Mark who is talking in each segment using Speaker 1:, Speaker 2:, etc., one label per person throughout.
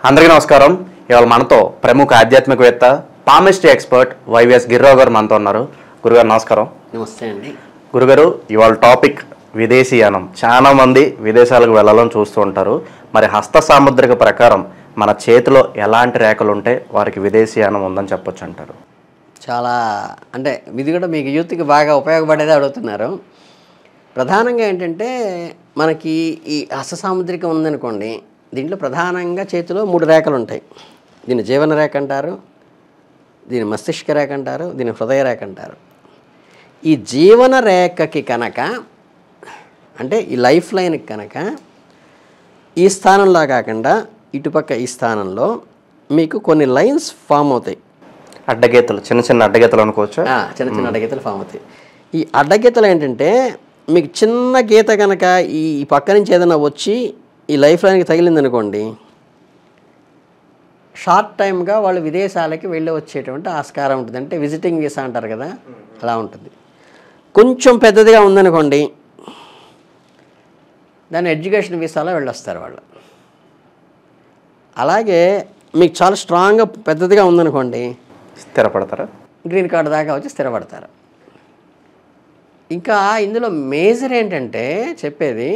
Speaker 1: అందరికీ నమస్కారం ఇవాళ మనతో ప్రముఖ ఆధ్యాత్మికవేత్త పామిస్ట్రీ ఎక్స్పర్ట్ వైవిఎస్ గిరిరావు గారు మనతో ఉన్నారు గురుగారు నమస్కారం
Speaker 2: నమస్తే అండి
Speaker 1: గురుగారు ఇవాళ టాపిక్ విదేశీయానం చాలా మంది విదేశాలకు వెళ్ళాలని చూస్తూ ఉంటారు మరి హస్త సాముద్రిక ప్రకారం మన చేతిలో ఎలాంటి రేఖలు ఉంటే వారికి విదేశీయానం ఉందని చెప్పొచ్చు అంటారు
Speaker 2: చాలా అంటే ఇది కూడా మీకు యూత్కి బాగా ఉపయోగపడేది అడుగుతున్నారు ప్రధానంగా ఏంటంటే మనకి ఈ హస్త సాముద్రికం ఉందనుకోండి దీంట్లో ప్రధానంగా చేతిలో మూడు రేఖలు ఉంటాయి దీన్ని జీవన రేఖ అంటారు దీని మస్తిష్క రేఖ అంటారు దీని హృదయ రేఖ అంటారు ఈ జీవన రేఖకి కనుక అంటే ఈ లైఫ్ లైన్కి కనుక ఈ స్థానంలో కాకుండా ఇటుపక్క ఈ స్థానంలో మీకు కొన్ని లైన్స్ ఫామ్ అవుతాయి
Speaker 1: అడ్డగీతలు చిన్న చిన్న అడ్డగీతలు అనుకోవచ్చు
Speaker 2: ఆ, చిన్న చిన్న అడ్డగీతలు ఫామ్ అవుతాయి ఈ అడ్డగీతలు ఏంటంటే మీకు చిన్న గీత కనుక ఈ ఈ పక్క నుంచి ఏదైనా వచ్చి ఈ లైఫ్ లైన్కి తగిలింది అనుకోండి షార్ట్ టైమ్గా వాళ్ళు విదేశాలకి వెళ్ళి వచ్చేటువంటి ఆస్కారం ఉంటుంది అంటే విజిటింగ్ వీసా అంటారు కదా అలా ఉంటుంది కొంచెం పెద్దదిగా ఉందనుకోండి దాన్ని ఎడ్యుకేషన్ వీసాలో వెళ్ళొస్తారు వాళ్ళు అలాగే మీకు చాలా స్ట్రాంగ్గా పెద్దదిగా ఉందనుకోండి
Speaker 1: స్థిరపడతారా
Speaker 2: గ్రీన్ కార్డు దాకా వచ్చి స్థిరపడతారు ఇంకా ఇందులో మేజర్ ఏంటంటే చెప్పేది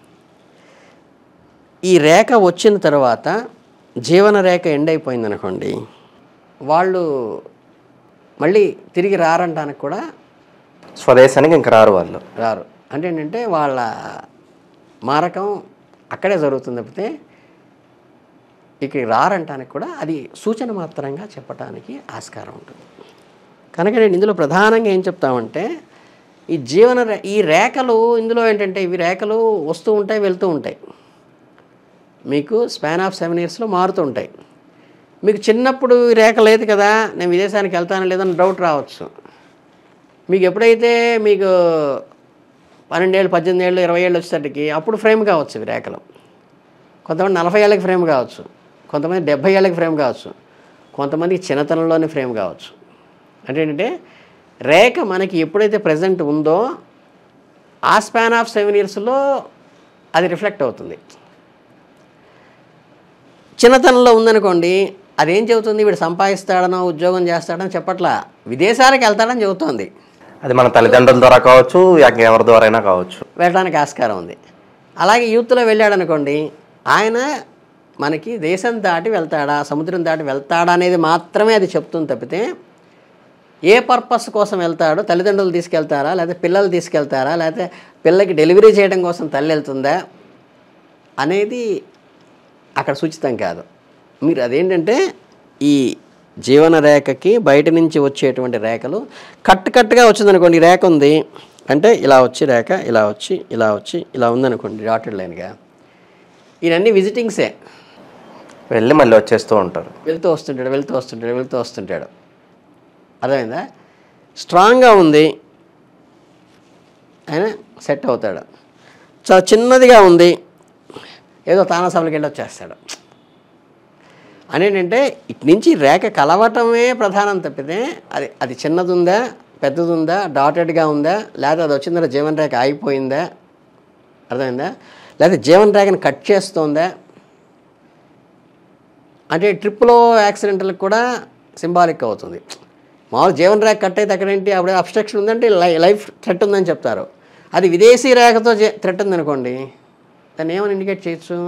Speaker 2: ఈ రేఖ వచ్చిన తర్వాత జీవన రేఖ ఎండ్ అయిపోయింది అనుకోండి వాళ్ళు మళ్ళీ తిరిగి రారంటానికి కూడా
Speaker 1: స్వదేశానికి ఇంక రారు వాళ్ళు
Speaker 2: రారు అంటే ఏంటంటే వాళ్ళ మారకం అక్కడే జరుగుతుంది తప్పితే ఇక్కడికి రారంటానికి కూడా అది సూచన మాత్రంగా చెప్పడానికి ఆస్కారం ఉంటుంది కనుక నేను ఇందులో ప్రధానంగా ఏం చెప్తామంటే ఈ జీవన రే ఈ రేఖలు ఇందులో ఏంటంటే ఇవి రేఖలు వస్తూ ఉంటాయి వెళ్తూ ఉంటాయి మీకు స్పాన్ ఆఫ్ సెవెన్ ఇయర్స్లో మారుతూ ఉంటాయి మీకు చిన్నప్పుడు ఈ రేఖ లేదు కదా నేను విదేశానికి వెళ్తాను లేదని డౌట్ రావచ్చు మీకు ఎప్పుడైతే మీకు పన్నెండేళ్ళు పద్దెనిమిది ఏళ్ళు ఇరవై ఏళ్ళు వచ్చేసరికి అప్పుడు ఫ్రేమ్ కావచ్చు ఇవి రేఖలు కొంతమంది నలభై ఏళ్ళకి ఫ్రేమ్ కావచ్చు కొంతమంది డెబ్భై ఏళ్ళకి ఫ్రేమ్ కావచ్చు కొంతమందికి చిన్నతనంలోనే ఫ్రేమ్ కావచ్చు అంటే ఏంటంటే రేఖ మనకి ఎప్పుడైతే ప్రజెంట్ ఉందో ఆ స్పాన్ ఆఫ్ సెవెన్ ఇయర్స్లో అది రిఫ్లెక్ట్ అవుతుంది చిన్నతనంలో ఉందనుకోండి అదేం చెబుతుంది వీడు సంపాదిస్తాడనో ఉద్యోగం చేస్తాడని చెప్పట్లా విదేశాలకు వెళ్తాడని చెబుతోంది
Speaker 1: అది మన తల్లిదండ్రుల ద్వారా కావచ్చు ఇంక ఎవరి ద్వారా అయినా కావచ్చు
Speaker 2: వెళ్ళడానికి ఆస్కారం ఉంది అలాగే యూత్లో వెళ్ళాడు అనుకోండి ఆయన మనకి దేశం దాటి వెళ్తాడా సముద్రం దాటి వెళ్తాడా అనేది మాత్రమే అది చెప్తుంది తప్పితే ఏ పర్పస్ కోసం వెళ్తాడో తల్లిదండ్రులు తీసుకెళ్తారా లేకపోతే పిల్లలు తీసుకెళ్తారా లేకపోతే పిల్లకి డెలివరీ చేయడం కోసం తల్లి వెళ్తుందా అనేది అక్కడ సూచితం కాదు మీరు అదేంటంటే ఈ జీవన రేఖకి బయట నుంచి వచ్చేటువంటి రేఖలు కట్ కట్టుగా వచ్చిందనుకోండి ఈ రేఖ ఉంది అంటే ఇలా వచ్చి రేఖ ఇలా వచ్చి ఇలా వచ్చి ఇలా ఉందనుకోండి డాటెడ్ లైన్గా ఈయనన్నీ విజిటింగ్సే
Speaker 1: వెళ్ళి మళ్ళీ వచ్చేస్తూ ఉంటారు
Speaker 2: వెళ్తూ వస్తుంటాడు వెళ్తూ వస్తుంటాడు వెళ్తూ వస్తుంటాడు అర్థమైందా స్ట్రాంగ్గా ఉంది ఆయన సెట్ అవుతాడు చాలా చిన్నదిగా ఉంది ఏదో తానాసభలకు వెళ్ళి వచ్చేస్తాడు అని ఏంటంటే ఇటు నుంచి రేఖ కలవటమే ప్రధానం తప్పితే అది అది చిన్నది ఉందా పెద్దది ఉందా డాటెడ్గా ఉందా లేదా అది వచ్చిన తర్వాత జీవన రేఖ ఆగిపోయిందా అర్థమైందా లేదా జీవన రేఖను కట్ చేస్తోందా అంటే ట్రిప్లో యాక్సిడెంట్లకు కూడా సింబాలిక్ అవుతుంది మామూలు జీవన రేఖ కట్ అయితే అక్కడ ఏంటి అప్పుడు అబ్స్ట్రక్షన్ ఉందంటే లై లైఫ్ థ్రెట్ ఉందని చెప్తారు అది విదేశీ రేఖతో థ్రెట్ ఉందనుకోండి దాన్ని ఏమని ఇండికేట్ చేయొచ్చు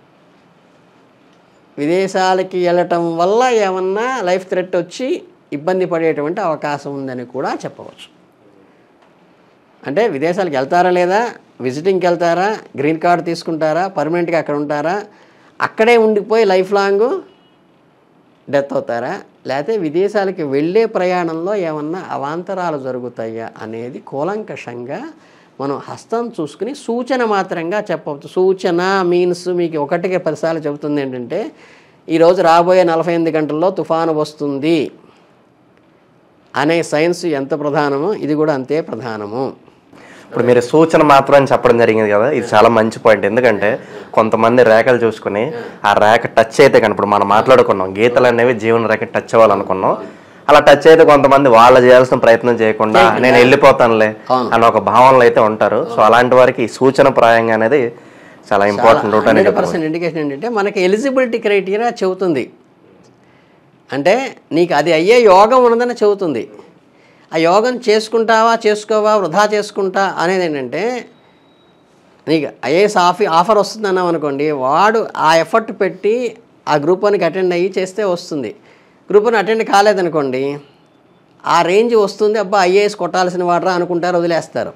Speaker 2: విదేశాలకి వెళ్ళటం వల్ల ఏమన్నా లైఫ్ థ్రెట్ వచ్చి ఇబ్బంది పడేటువంటి అవకాశం ఉందని కూడా చెప్పవచ్చు అంటే విదేశాలకు వెళ్తారా లేదా విజిటింగ్కి వెళ్తారా గ్రీన్ కార్డు తీసుకుంటారా పర్మనెంట్గా అక్కడ ఉంటారా అక్కడే ఉండిపోయి లైఫ్ లాంగ్ డెత్ అవుతారా లేకపోతే విదేశాలకి వెళ్ళే ప్రయాణంలో ఏమన్నా అవాంతరాలు జరుగుతాయా అనేది కూలంకషంగా మనం హస్తం చూసుకుని సూచన మాత్రంగా చెప్పవచ్చు సూచన మీన్స్ మీకు ఒకటికి పదిసార్లు చెబుతుంది ఏంటంటే ఈరోజు రాబోయే నలభై ఎనిమిది గంటల్లో తుఫాను వస్తుంది అనే సైన్స్ ఎంత ప్రధానమో ఇది కూడా అంతే ప్రధానము
Speaker 1: ఇప్పుడు మీరు సూచన మాత్రం అని చెప్పడం జరిగింది కదా ఇది చాలా మంచి పాయింట్ ఎందుకంటే కొంతమంది రేఖలు చూసుకుని ఆ రేఖ టచ్ అయితే కానీ ఇప్పుడు మనం మాట్లాడుకున్నాం గీతలు అనేవి జీవన రేఖ టచ్ అవ్వాలనుకున్నాం అలా టచ్ అయితే కొంతమంది వాళ్ళు చేయాల్సిన ప్రయత్నం చేయకుండా నేను వెళ్ళిపోతానులే
Speaker 2: అవును.
Speaker 1: అని ఒక భావనలో అయితే ఉంటారు సో అలాంటి వారికి ఈ సూచన ప్రాయంగా అనేది చాలా ఇంపార్టెంట్ రూట్ అనేది
Speaker 2: హండ్రెడ్ పర్సెంట్ ఇండికేషన్ ఏంటంటే మనకి ఎలిజిబిలిటీ క్రైటీరియా చెబుతుంది అంటే నీకు అది అయ్యే యోగం ఉన్నదని చెబుతుంది ఆ యోగం చేసుకుంటావా చేసుకోవా వృధా చేసుకుంటా అనేది ఏంటంటే నీకు ఐఏఎస్ ఆఫీ ఆఫర్ వస్తుంది అన్నాం అనుకోండి వాడు ఆ ఎఫర్ట్ పెట్టి ఆ గ్రూప్ వన్కి అటెండ్ అయ్యి చేస్తే వస్తుంది గ్రూప్ వన్ అటెండ్ కాలేదనుకోండి ఆ రేంజ్ వస్తుంది అబ్బా ఐఏఎస్ కొట్టాల్సిన వాడరా అనుకుంటారు వదిలేస్తారు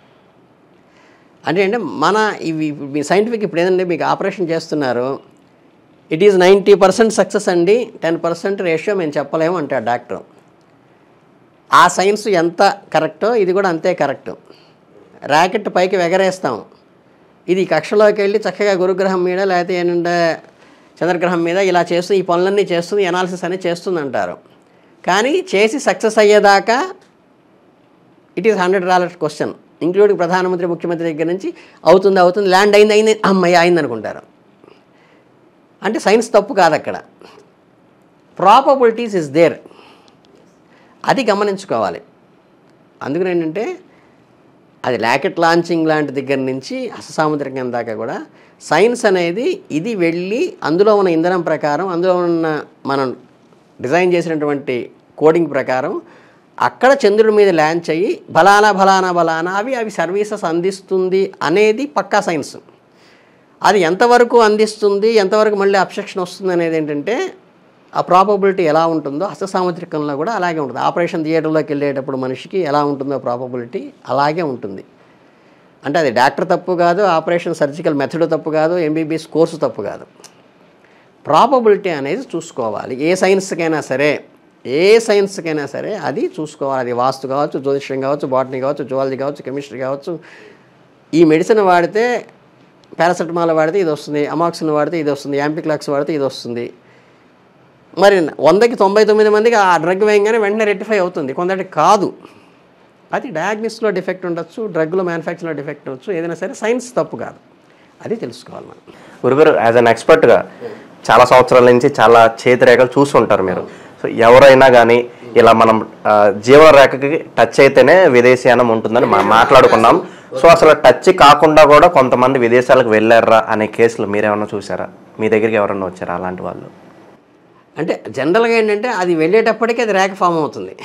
Speaker 2: అంటే అంటే మన ఇవి మీ సైంటిఫిక్ ఇప్పుడు ఏంటంటే మీకు ఆపరేషన్ చేస్తున్నారు it is ninety percent success అండి టెన్ పర్సెంట్ రేషియో మేము చెప్పలేము అంటాడు డాక్టర్ ఆ సైన్స్ ఎంత కరెక్టో ఇది కూడా అంతే కరెక్ట్ ర్యాకెట్ పైకి ఎగరేస్తాం ఇది కక్షలోకి వెళ్ళి చక్కగా గురుగ్రహం మీద లేకపోతే ఏంటంటే చంద్రగ్రహం మీద ఇలా చేస్తూ ఈ పనులన్నీ చేస్తుంది ఎనాలిసిస్ అనేది చేస్తుంది అంటారు కానీ చేసి సక్సెస్ అయ్యేదాకా it is hundred dollars question including ప్రధానమంత్రి ముఖ్యమంత్రి దగ్గర నుంచి అవుతుంది అవుతుంది ల్యాండ్ అయింది అయింది అమ్మయ్య అయింది అనుకుంటారు అంటే సైన్స్ తప్పు కాదు అక్కడ ప్రాపబిలిటీస్ ఇస్ దేర్ అది గమనించుకోవాలి అందుకని ఏంటంటే అది ల్యాకెట్ లాంచింగ్ లాంటి దగ్గర నుంచి అససాముద్రికం దాకా కూడా సైన్స్ అనేది ఇది వెళ్ళి అందులో ఉన్న ఇంధనం ప్రకారం అందులో ఉన్న మనం డిజైన్ చేసినటువంటి కోడింగ్ ప్రకారం అక్కడ చంద్రుడి మీద ల్యాంచ్ అయ్యి బలానా బలానా బలానా అవి అవి సర్వీసెస్ అందిస్తుంది అనేది పక్కా సైన్స్ అది ఎంతవరకు అందిస్తుంది ఎంతవరకు మళ్ళీ అబ్సెక్షన్ వస్తుంది అనేది ఏంటంటే ఆ ప్రాబబిలిటీ ఎలా ఉంటుందో హస్తసాముద్రికంలో కూడా అలాగే ఉంటుంది ఆపరేషన్ థియేటర్లోకి వెళ్ళేటప్పుడు మనిషికి ఎలా ఉంటుందో ప్రాబబిలిటీ అలాగే ఉంటుంది అంటే అది డాక్టర్ తప్పు కాదు ఆపరేషన్ సర్జికల్ మెథడ్ తప్పు కాదు ఎంబీబీఎస్ కోర్సు తప్పు కాదు ప్రాబబిలిటీ అనేది చూసుకోవాలి ఏ సైన్స్కైనా సరే ఏ సైన్స్కైనా సరే అది చూసుకోవాలి అది వాస్తు కావచ్చు జ్యోతిష్యం కావచ్చు బాటనీ కావచ్చు జువాలజీ కావచ్చు కెమిస్ట్రీ కావచ్చు ఈ మెడిసిన్ వాడితే పారాసెటమాల్ వాడితే ఇది వస్తుంది అమాక్సిన్ వాడితే ఇది వస్తుంది యాంపిక్లాక్స్ వాడితే ఇది వస్తుంది మరి వందకి తొంభై తొమ్మిది మందికి ఆ డ్రగ్ వేయంగానే వెంటనే రెక్టిఫై అవుతుంది కొందరికి కాదు అది డయాగ్నిస్లో డిఫెక్ట్ ఉండొచ్చు డ్రగ్లో మ్యానుఫ్యాక్చరింగ్లో డిఫెక్ట్ ఉండొచ్చు ఏదైనా సరే సైన్స్ తప్పు కాదు అది తెలుసుకోవాలి మనం
Speaker 1: గురుగారు యాజ్ అన్ ఎక్స్పర్ట్గా చాలా సంవత్సరాల నుంచి చాలా చేతి రేఖలు చూస్తుంటారు మీరు సో ఎవరైనా కానీ ఇలా మనం ఆ, జీవన రేఖకి టచ్ అయితేనే విదేశీయానం ఉంటుందని మనం మాట్లాడుకున్నాం సో అసలు టచ్ కాకుండా కూడా కొంతమంది విదేశాలకు వెళ్ళారా అనే కేసులు మీరేమన్నా చూసారా మీ దగ్గరికి ఎవరన్నా వచ్చారా అలాంటి వాళ్ళు
Speaker 2: అంటే జనరల్గా ఏంటంటే అది వెళ్ళేటప్పటికి అది రేఖ ఫామ్ అవుతుంది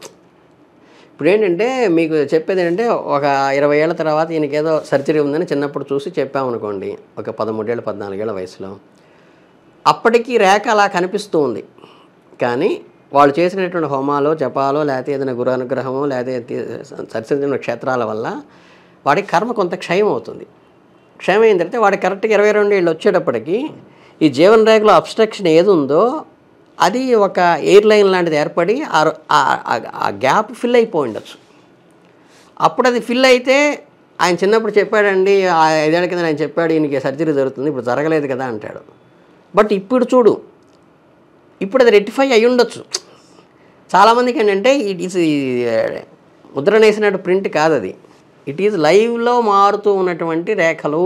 Speaker 2: ఇప్పుడు ఏంటంటే మీకు చెప్పేది ఏంటంటే ఒక ఇరవై ఏళ్ళ తర్వాత ఈయనకి ఏదో సర్జరీ ఉందని చిన్నప్పుడు చూసి చెప్పామనుకోండి ఒక పదమూడేళ్ళ పద్నాలుగేళ్ల వయసులో అప్పటికి రేఖ అలా కనిపిస్తూ ఉంది కానీ వాళ్ళు చేసినటువంటి హోమాలో జపాలో లేకపోతే ఏదైనా గురు అనుగ్రహమో లేకపోతే సరిసరిచిన క్షేత్రాల వల్ల వాడికి కర్మ కొంత క్షయం అవుతుంది క్షయం అయిన తర్వాత వాడికి కరెక్ట్గా ఇరవై రెండు ఏళ్ళు వచ్చేటప్పటికి ఈ జీవన రేఖలో అబ్స్ట్రక్షన్ ఏది ఉందో అది ఒక ఎయిర్ లైన్ లాంటిది ఏర్పడి ఆ- ఆ- ఆ- ఆ గ్యాప్ ఫిల్ అయిపోయి ఉండొచ్చు అప్పుడు అది ఫిల్ అయితే ఆయన చిన్నప్పుడు చెప్పాడండి ఆ ఐదేళ్ల కింద ఆయన చెప్పాడు ఈయనకి సర్జరీ జరుగుతుంది ఇప్పుడు జరగలేదు కదా అంటాడు బట్ ఇప్పుడు చూడు ఇప్పుడు అది రెక్టిఫై అయి ఉండొచ్చు చాలామందికి ఏంటంటే ఇట్ ఈస్ ముద్రణ వేసినట్టు ప్రింట్ కాదు అది ఇట్ ఈజ్ లైవ్లో మారుతూ ఉన్నటువంటి రేఖలు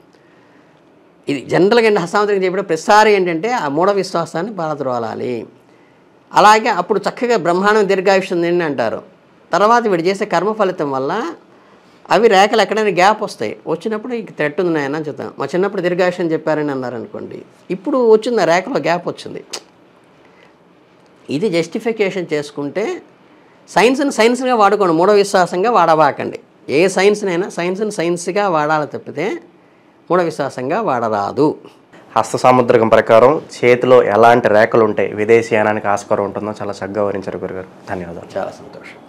Speaker 2: ఇది జనరల్గా ఏంటి హస్తాంతరం చెప్పిన ప్రతిసారి ఏంటంటే ఆ మూఢ విశ్వాసాన్ని పారద్రోలాలి అలాగే అప్పుడు చక్కగా బ్రహ్మాండం దీర్ఘాయుష్యం తిండి అంటారు తర్వాత వీడు చేసే కర్మ ఫలితం వల్ల అవి రేఖలు ఎక్కడైనా గ్యాప్ వస్తాయి వచ్చినప్పుడు ఇంక థ్రెట్ ఉంది నాయన అని చెప్తాను మా చిన్నప్పుడు దీర్ఘాయుష్యం చెప్పారని అన్నారు అనుకోండి ఇప్పుడు వచ్చింది ఆ రేఖలో గ్యాప్ వచ్చింది ఇది జస్టిఫికేషన్ చేసుకుంటే సైన్స్ని సైన్స్గా వాడుకోండి మూడో విశ్వాసంగా వాడబాకండి ఏ సైన్స్నైనా సైన్స్ని సైన్స్గా వాడాలి తప్పితే మూఢ విశ్వాసంగా వాడరాదు
Speaker 1: హస్త సాముద్రికం ప్రకారం చేతిలో ఎలాంటి రేఖలు ఉంటాయి విదేశీయానానికి ఆస్కారం ఉంటుందో చాలా చక్కగా వివరించారు గురుగారు ధన్యవాదాలు
Speaker 2: చాలా సంతోషం